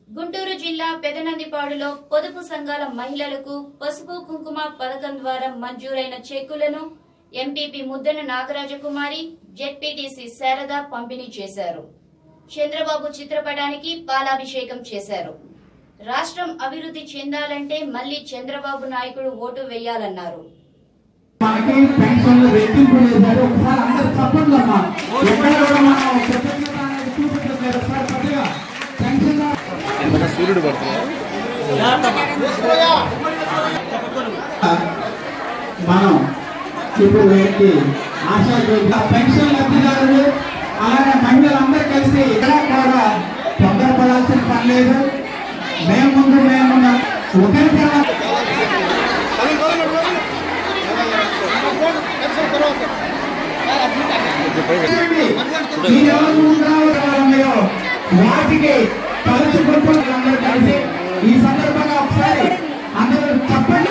గుంటూరు జిల్లా పెదనందిపాడులో పొదుపు సంఘాల మహిళలకు పసుపు కుంకుమ పథకం ద్వారా మంజూరైన చెక్కులను ఎంపీపీ ముద్దన నాగరాజకుమారి జెడ్పీటీసీ శారద పంపిణీ చేశారు చంద్రబాబు చిత్రపటానికి పాలాభిషేకం చేశారు రాష్ట్రం అభివృద్ధి చెందాలంటే మళ్లీ చంద్రబాబు నాయకుడు ఓటు వేయాలన్నారు మనకి పెన్షన్లు రెట్టింపు చేశారు ఒకసారి అందరు తప్పట్లు అమ్మా ఎక్కడ కూడా మనం కృతజ్ఞత అనేది చూపించలేదు ఒకసారి కొద్దిగా పెన్షన్ సూర్యుడు పడుతున్నాడు మనం ఇప్పుడు వీరికి ఆశా జ్యోతి పెన్షన్ లబ్ధిదారులు అలాగే మహిళలందరూ కలిసి ఇక్కడ కూడా తొందరపడాల్సిన పని లేదు మేము ముందు మేము ఒకరికైనా మీరెవరు ఉన్నారో వాటికి తలుచుకుంటూ అందరూ కలిసి ఈ సందర్భంగా ఒకసారి అందరూ చెప్పండి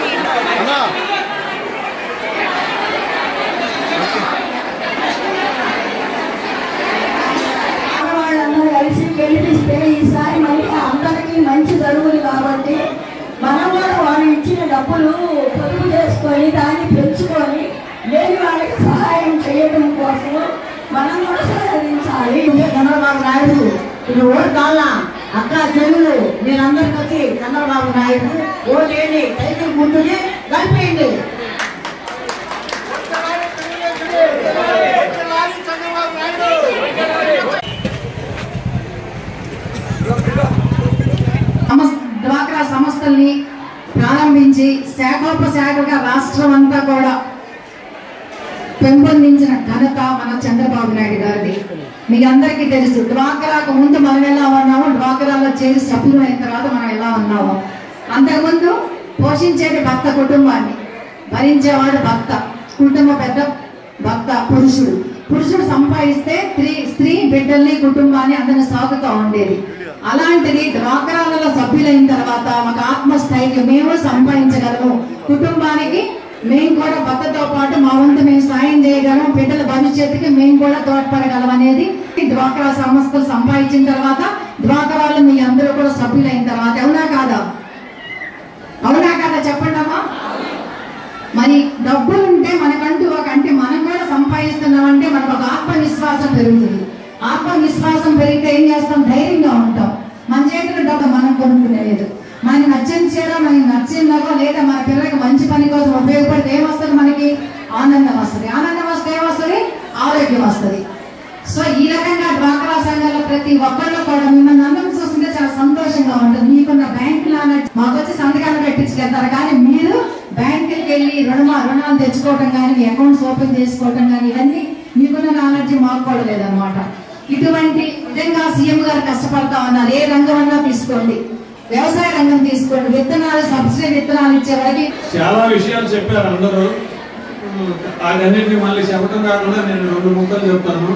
ఆడవాళ్ళందరూ కలిసి గెలిపిస్తే ఈసారి మళ్ళీ అందరికీ మంచి జరుగుతుంది కాబట్టి మనం కూడా వాళ్ళు ఇచ్చిన డబ్బులు పొదుపు చేసుకొని దాన్ని పెంచుకొని లేని వాళ్ళకి సహాయం చేయడం కోసం మనం కూడా సహకరించాలి చంద్రబాబు నాయుడు ఇది ఓటు కావాల అక్క చెల్లులు మీరందరూ కలిసి చంద్రబాబు నాయుడు ఓటేయండి సైకిల్ ముందుని కలిపేయండి సమస్- డ్వాక్రా సంస్థల్ని ప్రారంభించి శాఖోపశాఖగా రాష్ట్రం అంతా కూడా పెంపొందించిన ఘనత మన చంద్రబాబు నాయుడు గారిది మీకు అందరికీ తెలుసు డ్వాక్రాకు ముందు మనం ఎలా ఉన్నామో డ్వాక్రాలో చేరి సభ్యులు అయిన తర్వాత మనం ఎలా ఉన్నామో అంతకుముందు పోషించేది భర్త కుటుంబాన్ని భరించేవాడు భర్త కుటుంబ పెద్ద భర్త పురుషుడు పురుషుడు సంపాదిస్తే స్త్రీ స్త్రీ బిడ్డల్ని కుటుంబాన్ని అందరిని సాగుతూ ఉండేది అలాంటిది డ్వాక్రాలలో సభ్యులైన తర్వాత మాకు ఆత్మస్థైర్యం మేము సంపాదించగలము కుటుంబానికి మేము కూడా భర్తతో పాటు మా వంతు మేము సాయం చేయగలం బిడ్డల భవిష్యత్తుకి మేము కూడా తోడ్పడగలం అనేది డ్వాక్రా సంస్థలు సంపాదించిన తర్వాత డ్వాక్రాలో మీ అందరూ కూడా సభ్యులైన తర్వాత అవునా కాదా అవునా కాదా చెప్పండి అమ్మా మరి డబ్బులు ఉంటే మనకంటూ ఒక అంటే మనం కూడా సంపాదిస్తున్నాం అంటే మనకు ఒక ఆత్మవిశ్వాసం పెరుగుతుంది ఆత్మవిశ్వాసం పెరిగితే ఏం చేస్తాం ధైర్యంగా ఉంటాం మన చేతిలో డబ్బు మనం కొనుక్కునేది మనకి నచ్చని చీర మనకి నచ్చిందగో లేదా మన పిల్లలకి మంచి పని కోసం ఉపయోగపడితే ఏమొస్తుంది మనకి ఆనందం వస్తుంది ఆనందం వస్తే ఏమొస్తుంది ఆరోగ్యం వస్తుంది సో ఈ రకంగా డ్వాక్రా సంఘాల ప్రతి ఒక్కళ్ళు కూడా మిమ్మల్ని అందరం చూస్తుంటే చాలా సంతోషంగా ఉంటుంది మీకున్న బ్యాంకు నాలెడ్జ్ మాకు వచ్చి సంతకాలు పెట్టించుకెళ్తారు కానీ మీరు బ్యాంకుకి వెళ్ళి రుణమా రుణాలు తెచ్చుకోవటం కానీ మీ అకౌంట్స్ ఓపెన్ చేసుకోవటం కానీ ఇవన్నీ మీకున్న నాలెడ్జ్ మాకు కూడా లేదనమాట ఇటువంటి విధంగా సీఎం గారు కష్టపడతా ఉన్నారు ఏ రంగం అన్నా తీసుకోండి వ్యవసాయ రంగం తీసుకోండి విత్తనాలు సబ్సిడీ విత్తనాలు ఇచ్చే వరకు చాలా విషయాలు చెప్పారు అందరూ అదన్నింటినీ మళ్ళీ చెప్పడం కాకుండా నేను రెండు ముక్కలు చెప్తాను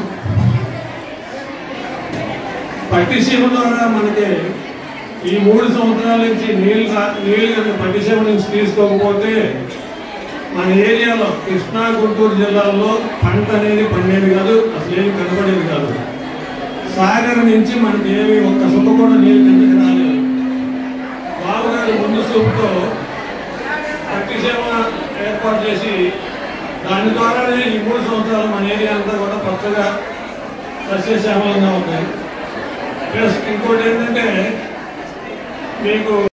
పట్టిసీమ ద్వారా మనకి ఈ మూడు సంవత్సరాల నుంచి నీళ్ళు రా- నీళ్ళు కనుక పట్టిసీమ నుంచి తీసుకోకపోతే మన ఏరియాలో కృష్ణా గుంటూరు జిల్లాలో పంట అనేది పండేది కాదు అసలు ఏమి కనపడేది కాదు సాగర్ నుంచి మనకి ఏమి ఒక్క సుఖ కూడా నీళ్ళు కిందకి రాలేదు బాబు గారి ముందు చూపుతో పట్టిసీమ ఏర్పాటు చేసి దాని ద్వారానే ఈ మూడు సంవత్సరాలు మన ఏరియా అంతా కూడా పచ్చగా సస్యశ్యామలంగా ఉంది ప్లస్ ఇంకోటి ఏంటంటే మీకు